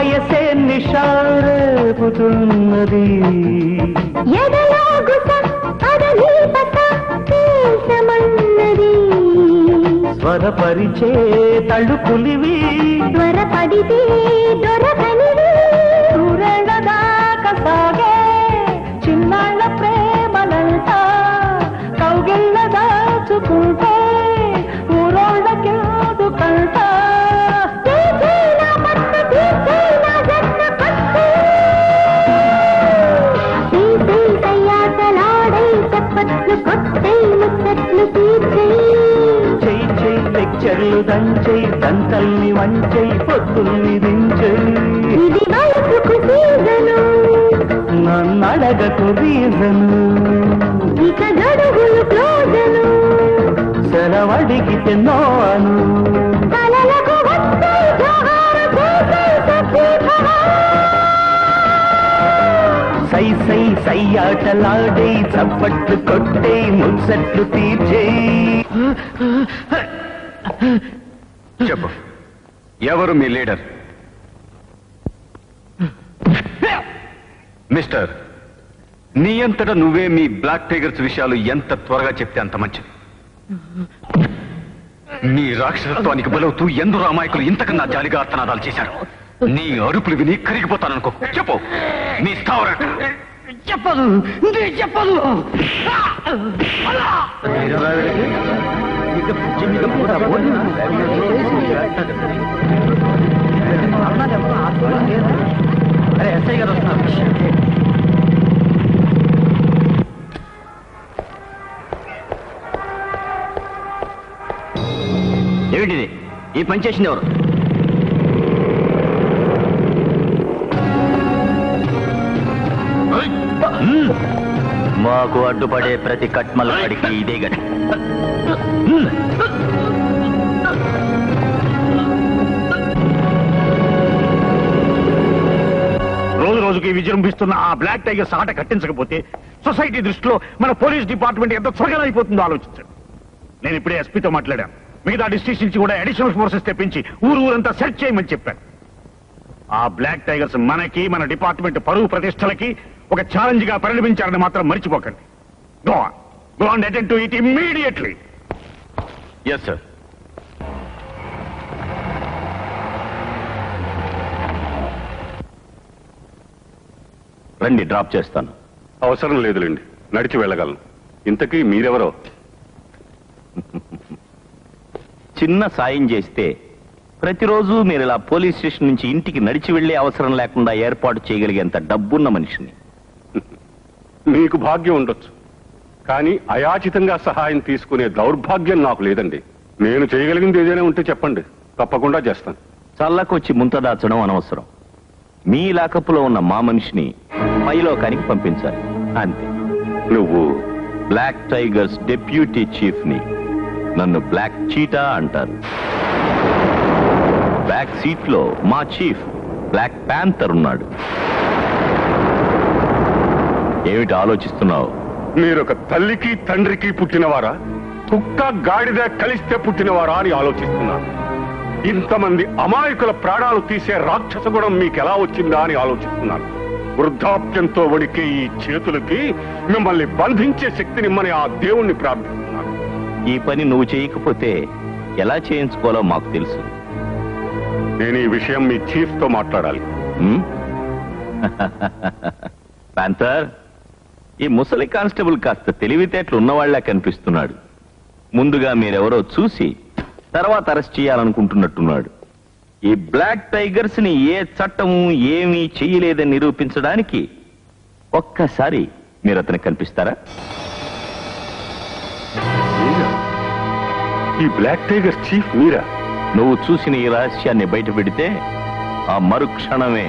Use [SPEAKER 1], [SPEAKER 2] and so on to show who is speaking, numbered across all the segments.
[SPEAKER 1] వయసే నిషారేపుతున్నది
[SPEAKER 2] ఎదలాగుట అదనీపత దేశమన్నది
[SPEAKER 1] స్వరపరిచే తళుకులివి
[SPEAKER 2] త్వరపడితే దొరకనిది
[SPEAKER 1] దూరేళ్ళదాకా సాగే చిన్నాళ్ళ ప్రేమలంట కౌగిళ్ళ దాచుకుంటే ఊరోళ్ళకెదు కంట
[SPEAKER 2] తీసేనా పట్టు తీసేనా జట్ట పట్టు తీసే కయ్యాటలాడై చప్పట్లు కొట్టై ముచ్చట్లు తీర్చై
[SPEAKER 1] చెయ్యి చెయ్యి లెక్చర్లు దంచై దంతల్ని వంచై పొద్దుల్ని దించై
[SPEAKER 2] ఇది వయసుకు సీజను
[SPEAKER 1] నన్నడగకు రీజను
[SPEAKER 2] ఇక గడుగులు క్లోజను
[SPEAKER 1] సెలవడిగితే నో అను
[SPEAKER 2] కలలకు వస్తే జోహారు చేసే సఖీభవ.
[SPEAKER 1] సై సై సై ఆటలాడే చప్పట్లు కొట్టే ముచ్చట్లు తీర్చే
[SPEAKER 3] చెప్పు ఎవరు మీ లీడర్ మిస్టర్ నీ అంతట నువ్వే మీ బ్లాక్ టైగర్స్ విషయాలు ఎంత త్వరగా చెప్తే అంత మంచిది నీ రాక్షసత్వానికి బలవుతూ ఎందరో అమాయకులు ఇంతకన్నా జాలిగా అర్థనాదాలు చేశారు నీ అరుపులు విని కరిగిపోతాననుకో చెప్పు నీ స్థావరం ఎక్కడ?
[SPEAKER 1] చెప్పదు చెప్పదు ఎస్ఐ గారు వస్తున్నారు
[SPEAKER 4] ఏమిటిది ఈ పని చేసింది ఎవరు మాకు అడ్డుపడే ప్రతి కట్మల పడికి ఇదే గడి
[SPEAKER 5] రోజు రోజుకి విజృంభిస్తున్న ఆ బ్లాక్ టైగర్స్ ఆట కట్టించకపోతే సొసైటీ దృష్టిలో మన పోలీస్ డిపార్ట్మెంట్ ఎంత త్వరగా అయిపోతుందో ఆలోచించండి నేను ఇప్పుడే ఎస్పీతో మాట్లాడాను మిగతా డిస్ట్రిక్ట్స్ నుంచి కూడా అడిషనల్ ఫోర్సెస్ తెప్పించి ఊరు ఊరంతా సెర్చ్ చేయమని చెప్పాను ఆ బ్లాక్ టైగర్స్ మనకి మన డిపార్ట్మెంట్ పరువు ప్రతిష్టలకి ఒక ఛాలెంజ్ గా పరిణమించారని మాత్రం మర్చిపోకండి go go and attend to it immediately
[SPEAKER 3] yes sir రండి డ్రాప్ చేస్తాను
[SPEAKER 6] అవసరం లేదులేండి నడిచి వెళ్ళగలను ఇంతకీ మీరెవరో
[SPEAKER 4] చిన్న సాయం చేస్తే ప్రతిరోజు మీరు ఇలా పోలీస్ స్టేషన్ నుంచి ఇంటికి నడిచి వెళ్లే అవసరం లేకుండా ఏర్పాటు చేయగలిగేంత డబ్బున్న మనిషిని
[SPEAKER 6] మీకు భాగ్యం ఉండొచ్చు కానీ అయాచితంగా సహాయం తీసుకునే దౌర్భాగ్యం నాకు లేదండి నేను చేయగలిగింది ఏదైనా ఉంటే చెప్పండి తప్పకుండా చేస్తాను
[SPEAKER 4] చల్లకొచ్చి ముంత దాచడం అనవసరం మీ లాకప్పులో ఉన్న మా మనిషిని పైలోకానికి పంపించాలి అంతే
[SPEAKER 6] నువ్వు
[SPEAKER 4] బ్లాక్ టైగర్స్ డెప్యూటీ చీఫ్ ని నన్ను బ్లాక్ చీటా అంటారు బ్యాక్ సీట్ లో మా చీఫ్ బ్లాక్ ప్యాంతర్ ఉన్నాడు ఏమిటి ఆలోచిస్తున్నావు
[SPEAKER 6] మీరొక తల్లికి తండ్రికి పుట్టినవారా కుక్క గాడిద కలిస్తే పుట్టినవారా అని ఆలోచిస్తున్నాను ఇంతమంది అమాయకుల ప్రాణాలు తీసే రాక్షస గుణం మీకు ఎలా వచ్చిందా అని ఆలోచిస్తున్నాను వృద్ధాప్యంతో వణికే ఈ చేతులకి మిమ్మల్ని బంధించే శక్తినిమ్మని ఆ దేవుణ్ణి ప్రార్థిస్తున్నాను
[SPEAKER 4] ఈ పని నువ్వు చేయకపోతే ఎలా చేయించుకోవాలో మాకు తెలుసు
[SPEAKER 6] నేను ఈ విషయం మీ చీఫ్ తో మాట్లాడాలి
[SPEAKER 4] హ్మ్? ప్యాంతర్ ఈ ముసలి కానిస్టేబుల్ కాస్త తెలివితేటలు ఉన్నవాళ్లా కనిపిస్తున్నాడు ముందుగా మీరెవరో చూసి తర్వాత అరెస్ట్ చేయాలనుకుంటున్నట్టున్నాడు ఈ బ్లాక్ టైగర్స్ ని ఏ చట్టము ఏమీ చెయ్యలేదని నిరూపించడానికి ఒక్కసారి మీరు అతనికి కనిపిస్తారా
[SPEAKER 6] ఈ బ్లాక్ టైగర్ చీఫ్ మీరా
[SPEAKER 4] నువ్వు చూసిన ఈ రహస్యాన్ని బయట పెడితే ఆ మరుక్షణమే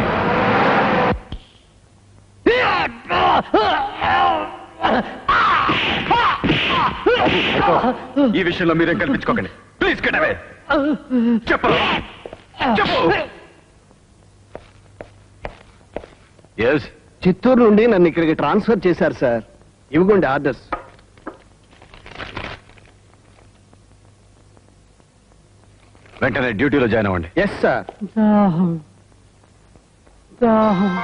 [SPEAKER 3] ఈ విషయంలో మీరేం కల్పించుకోకండి ప్లీజ్ గెట్ అవే చెప్పు చెప్పు ఎస్
[SPEAKER 7] చిత్తూరు నుండి నన్ను ఇక్కడికి ట్రాన్స్ఫర్ చేశారు సార్ ఇవ్వకండి ఆర్డర్స్
[SPEAKER 3] వెంటనే డ్యూటీలో జాయిన్ అవ్వండి
[SPEAKER 7] ఎస్ సార్
[SPEAKER 1] దాహం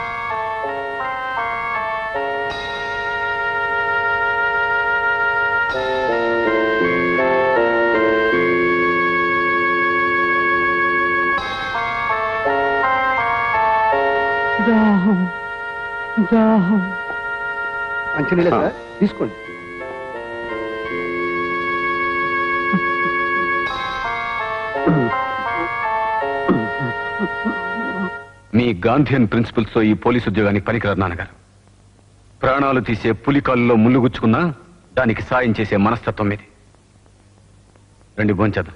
[SPEAKER 1] దాహం దాహం
[SPEAKER 7] మంచినీళ్ళే సార్ తీసుకోండి
[SPEAKER 3] మీ గాంధీయన్ ప్రిన్సిపల్స్ తో ఈ పోలీసు ఉద్యోగానికి పనికిరారు నాన్నగారు ప్రాణాలు తీసే పులికాల్లో ముళ్ళుగుచ్చుకున్నా దానికి సాయం చేసే మనస్తత్వం మీది రండి భోంచేద్దాం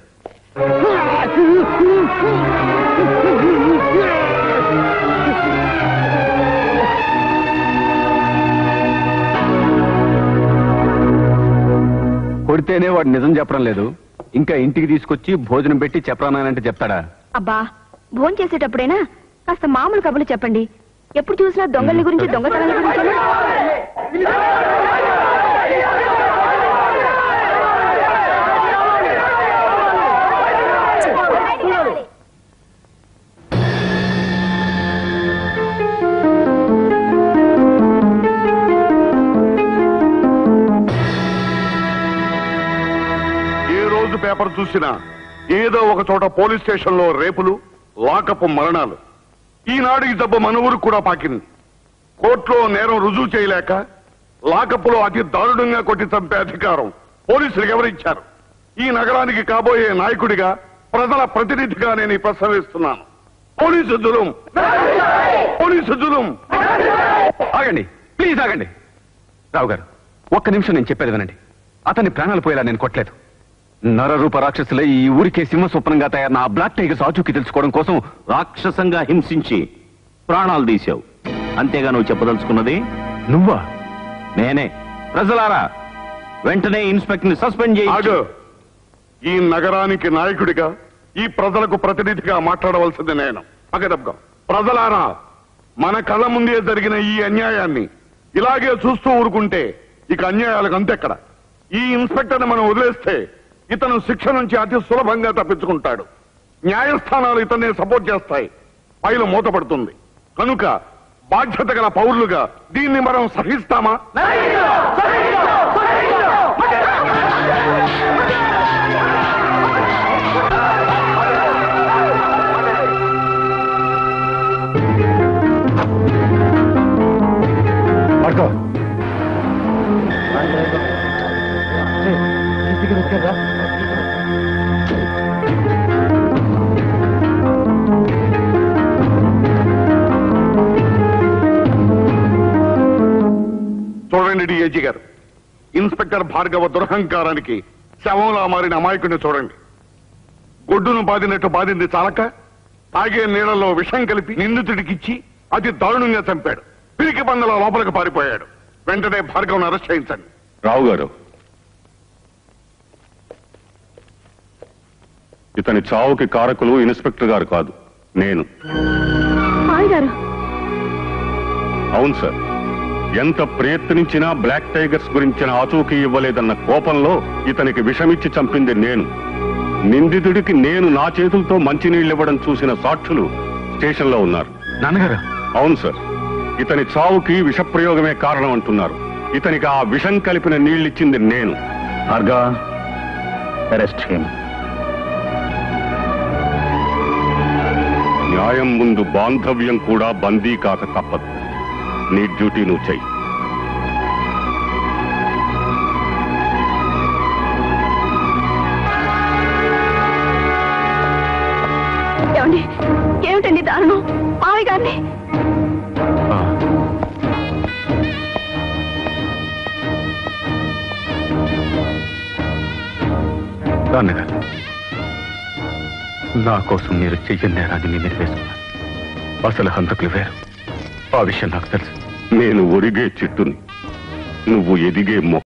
[SPEAKER 3] కొడితేనే వాడు నిజం చెప్పడం లేదు ఇంకా ఇంటికి తీసుకొచ్చి భోజనం పెట్టి చెప్పరానంటే చెప్తాడా
[SPEAKER 2] అబ్బా భోజనం చేసేటప్పుడైనా కాస్త మామూలు కబుర్లు చెప్పండి ఎప్పుడు చూసినా దొంగల గురించి దొంగతనాల గురించి
[SPEAKER 6] ఏ రోజు పేపర్ చూసినా ఏదో ఒక చోట పోలీస్ స్టేషన్ లో రేపులు లాకప్ మరణాలు ఈనాడు ఈ దెబ్బ మన ఊరికి కూడా పాకింది కోర్టులో నేరం రుజువు చేయలేక లాకప్లో అతి దారుణంగా కొట్టి చంపే అధికారం పోలీసులకు ఎవరిచ్చారు ఈ నగరానికి కాబోయే నాయకుడిగా ప్రజల ప్రతినిధిగా నేను ఈ ప్రసవిస్తున్నాను పోలీసు జులుం పోలీసు జులుం
[SPEAKER 3] ఆగండి ప్లీజ్ ఆగండి రావు గారు ఒక్క నిమిషం నేను చెప్పేది వినండి అతని ప్రాణాలు పోయేలా నేను కొట్టలేదు నరరూప రాక్షసులే ఈ ఊరికే సింహ స్వప్నంగా తయారైన ఆ బ్లాక్ టైగర్స్ ఆచూకీ తెలుసుకోవడం కోసం
[SPEAKER 4] రాక్షసంగా హింసించి ప్రాణాలు తీశావు అంతేగా నువ్వు చెప్పదలుచుకున్నది
[SPEAKER 3] నువ్వా
[SPEAKER 4] నేనే ప్రజలారా వెంటనే ఇన్స్పెక్టర్ ని సస్పెండ్ చేయి
[SPEAKER 6] ఆగు ఈ నగరానికి నాయకుడిగా ఈ ప్రజలకు ప్రతినిధిగా మాట్లాడవలసింది నేను పగదబ్గా ప్రజలారా మన కళ్ళ ముందే జరిగిన ఈ అన్యాయాన్ని ఇలాగే చూస్తూ ఊరుకుంటే ఇక అన్యాయాలకు అంతెక్కడ ఈ ఇన్స్పెక్టర్ని మనం వదిలేస్తే ఇతను శిక్ష నుంచి అతి సులభంగా తప్పించుకుంటాడు న్యాయస్థానాలు ఇతన్ని సపోర్ట్ చేస్తాయి ఫైలు మూతపడుతుంది కనుక బాధ్యత గల పౌరులుగా దీన్ని మనం సహిస్తామా పడుకో చూడండి డిఏజీ గారు ఇన్స్పెక్టర్ భార్గవ దురహంకారానికి శవంలా మారిన అమాయకుడిని చూడండి గొడ్డును బాదినట్టు బాధింది చాలక తాగే నీళ్లలో విషం కలిపి నిందితుడికిచ్చి అతి దారుణంగా చంపాడు పిరికి బందల లోపలికి పారిపోయాడు వెంటనే భార్గవ్ను అరెస్ట్ చేయించండి
[SPEAKER 8] రావు గారు ఇతని చావుకి కారకులు ఇన్స్పెక్టర్ గారు కాదు నేను
[SPEAKER 2] మావి గారు
[SPEAKER 8] అవును సార్ ఎంత ప్రయత్నించినా బ్లాక్ టైగర్స్ గురించిన ఆచూకీ ఇవ్వలేదన్న కోపంలో ఇతనికి విషమిచ్చి చంపింది నేను నిందితుడికి నేను నా చేతులతో మంచినీళ్ళు ఇవ్వడం చూసిన సాక్షులు స్టేషన్లో ఉన్నారు
[SPEAKER 3] నాన్నగారు
[SPEAKER 8] అవును సార్ ఇతని చావుకి విషప్రయోగమే కారణం అంటున్నారు ఇతనికి ఆ విషం కలిపిన నీళ్ళిచ్చింది నేను
[SPEAKER 3] భార్గవ అరెస్ట్ హిమ్
[SPEAKER 8] న్యాయం ముందు బాంధవ్యం కూడా బందీ కాక తప్పదు నీ డ్యూటీ నువ్వు చెయ్యి
[SPEAKER 2] ఏమండి ఏమిటండి దారుణం మావి గారిని
[SPEAKER 3] నాన్నగారు నా కోసం మీరు చెయ్యని నేరాన్ని మీ మీద వేసుకున్నారు అసలు హంతకులు వేరు ఆ విషయం నాకు తెలుసు
[SPEAKER 8] నేను ఒరిగే చెట్టుని నువ్వు ఎదిగే మొక్క